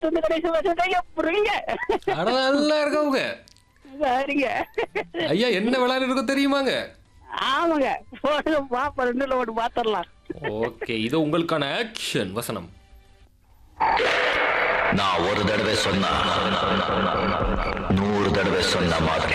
வந்து கடைசி வருஷம் புரியுங்க அட நல்லா இருக்கவங்க சரிங்க ஐயா என்ன விளையாண்டு இருக்கோ தெரியுமாங்க ஆமாங்க போடுங்க பாப்பா ரெண்டுல ஒன்று பாத்திரலாம் ஓகே இது உங்களுக்கான ஆக்ஷன் வசனம் நான் ஒரு தடவை சொன்னா நூறு தடவை சொன்ன மாதிரி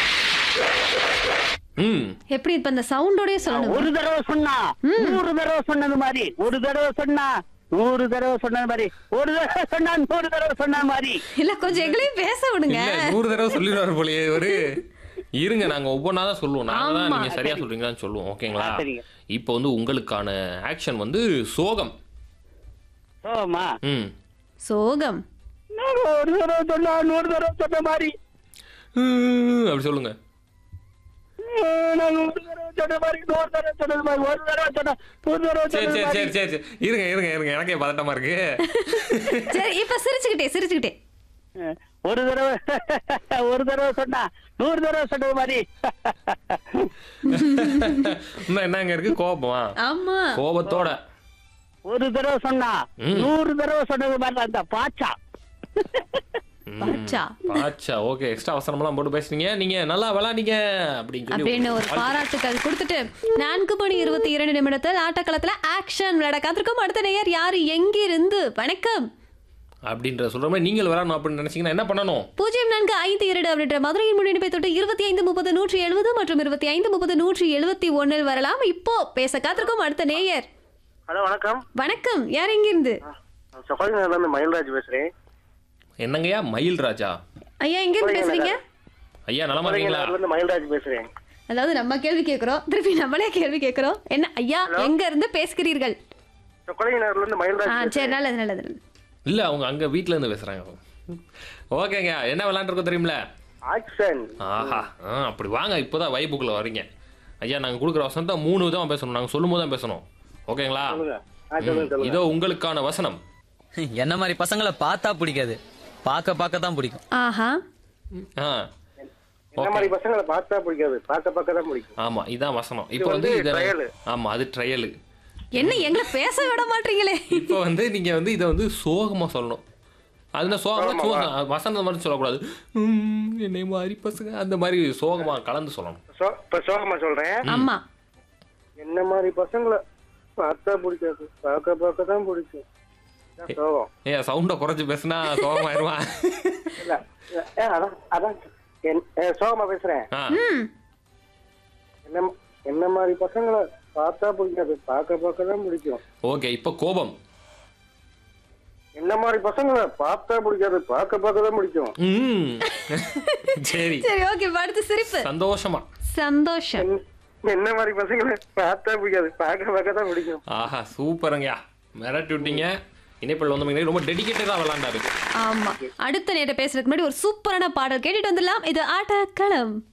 ம் எப்படி இப்ப அந்த சவுண்டோடய சொல்லணும் ஒரு தடவை சொன்னா நூறு தடவை சொன்னது மாதிரி ஒரு தடவை சொன்னா நூறு தடவை சொன்னது மாதிரி ஒரு தடவை சொன்னா நூறு தடவை சொன்ன மாதிரி இல்ல கொஞ்சம் எங்களையும் பேச விடுங்க இல்ல நூறு தடவை சொல்லிடுவாரு போலயே ஒரு இருங்க நாங்க ஒவ்வொன்றா தான் சொல்லுவோம் நாங்க தான் ஆமா. நீங்க சரியா சொல்றீங்களான்னு சொல்லுவோம் ஓகேங்களா ஆ, சரிங்க. இப்போ வந்து உங்களுக்கான ஆக்ஷன் வந்து சோகம் சோமா ம் சோகம் நான் ஒரு தடவை சொன்னா நூறு தடவை சொன்ன மாதிரி ம், அப்படி சொல்லுங்க நான் ஒரு தடவை சொன்ன மாதிரி நூறு தடவை சொன்னது மாதிரி ஒரு தடவை சொன்னா நூறு தடவை சரி சொன்னது சரி மாதிரி சரி சரி சரி இருங்க இருங்க இருங்க எனக்கே பதட்டமா இருக்கு சரி இப்ப சிரிச்சுக்கிட்டே சிரிச்சுக்கிட்டே ஒரு தடவை ஒரு தடவை சொன்னா நூறு தடவை சொன்னது மாதிரி இன்னும் என்னங்க இருக்கு கோபமா ஆமா கோபத்தோட ஒரு தடவை சொன்னா ம். நூறு தடவை சொன்னது மாதிரி அந்த பாச்சா ம், பாச்சா. பாச்சா ஓகே எக்ஸ்ட்ரா அவசரமெல்லாம் போட்டு பேசுனீங்க நீங்க நல்லா விளாண்டீங்க அப்படின்னு சொல்லி அப்படின்னு ஒரு வாழ்த்து- பாராட்டுக்கள் கொடுத்துட்டு நான்கு மணி இருபத்தி இரண்டு நிமிடத்தில் ஆட்டக்களத்துல ஆக்ஷன் விளையாட காத்திருக்கும் அடுத்த நேயர் யாரு எங்கிருந்து வணக்கம் அப்படின்ற சொல்ற மாதிரி நீங்கள் விளாடணும் அப்படின்னு நினைச்சீங்கன்னா என்ன பண்ணணும் பூஜ்ஜியம் நான்கு ஐந்து இரண்டு அப்படின்ற மதுரையின் முன்னிணைப்பை தொட்டு இருபத்தி ஐந்து முப்பது நூற்றி எழுபது மற்றும் இருபத்தி ஐந்து முப்பது நூற்றி எழுபத்தி ஒன்னில் வரலாம் இப்போ பேச காத்திருக்கும் அடுத்த நேயர் ஹலோ வணக்கம் வணக்கம் யார் எங்கிருந்து சொக்கலிங்கர்ல இருந்து மயில்ராஜ் பேசுறேன் என்னங்கய்யா மயில் ராஜா ஐயா எங்கிருந்து பேசுறீங்க ஐயா நலமா இருக்கீங்களா சொக்கலிங்கர்ல இருந்து மயில்ராஜ் பேசுறேன் அதாவது நம்ம கேள்வி கேட்கிறோம் திருப்பி நம்மளே கேள்வி கேட்கிறோம் என்ன ஐயா எங்க இருந்து பேசுகிறீர்கள் சொக்கலிங்கர்ல இருந்து ஆ மயில்ராஜ் சரி நல்லது நல்லது நல்லது. இல்ல அவங்க அங்க வீட்ல இருந்து பேசுறாங்க ஓகேங்க என்ன விளாண்டுருக்கோம் தெரியுமில ஆக்ஷன் ஆஹா ஆ, அப்படி வாங்க இப்போதான் வைப்புக்குள்ள வரீங்க ஐயா நாங்க கொடுக்குற வசனத்தை மூணு விதமா பேசணும் நாங்க சொல்லும் போது தான் பேசணும் ஓகேங்களா சொல்லுங்க ஆ, சொல்லுங்க ம், சொல்லுங்க இதோ உங்களுக்கான வசனம் என்ன மாதிரி பசங்களை பார்த்தா பிடிக்காது பார்க்க பார்க்க தான் பிடிக்கும் ஆஹா ஆ என்ன மாதிரி பசங்களை பார்த்தா பிடிக்காது பார்க்க பார்க்க தான் பிடிக்கும் ஆமா இதான் வசனம் இப்போ இது வந்து வந்து இத trial. ஆமா அது ட்ரையலு என்ன எங்களை பேச விட மாட்டீங்களே இப்போ வந்து நீங்க வந்து இதை வந்து சோகமா சொல்லணும் அது என்ன சோகமா சோகம் வசனம் மாதிரி சொல்லக்கூடாது உம், என்னை மாதிரி பசங்க அந்த மாதிரி சோகமா கலந்து சொல்லணும் சோ- இப்ப சோகமா சொல்றேன் ஆமா என்ன மாதிரி பசங்களை பார்த்தா பிடிக்காது பார்க்க பார்க்க தான் பிடிக்கும் இதான் சோகம் ஏன் சவுண்டை குறைச்சு பேசுனா சோகமாயிருவான் இல்ல ஏ, அதான் அதான் என்- ஏ, சோகமா பேசுறேன் ஆ ம் என்ன என்ன மாதிரி பசங்களை பார்த்தா பிடிக்காது பார்க்க பார்க்க தான் பிடிக்கும் ஓகே இப்போ கோபம் என்ன மாதிரி பசங்களை பார்த்தா பிடிக்காது பார்க்க பார்க்க தான் பிடிக்கும் ம் சரி சரி ஓகே அடுத்து சிரிப்பு சந்தோஷமா சந்தோஷம் என்ன- என்ன மாதிரி பசங்களை பார்த்தா பிடிக்காது பார்க்க பார்க்க தான் பிடிக்கும் ஆஹா சூப்பருங்கய்யா மிரட்டி விட்டீங்க இணைப்பில் வந்தவங்க ரொம்ப டெடிக்கேட்டடாக விளாண்டாரு ஆமா அடுத்த நேரம் பேசுறதுக்கு முன்னாடி ஒரு சூப்பரான பாடல் கேட்டுட்டு வந்துடலாம் இது ஆட்டக்களம்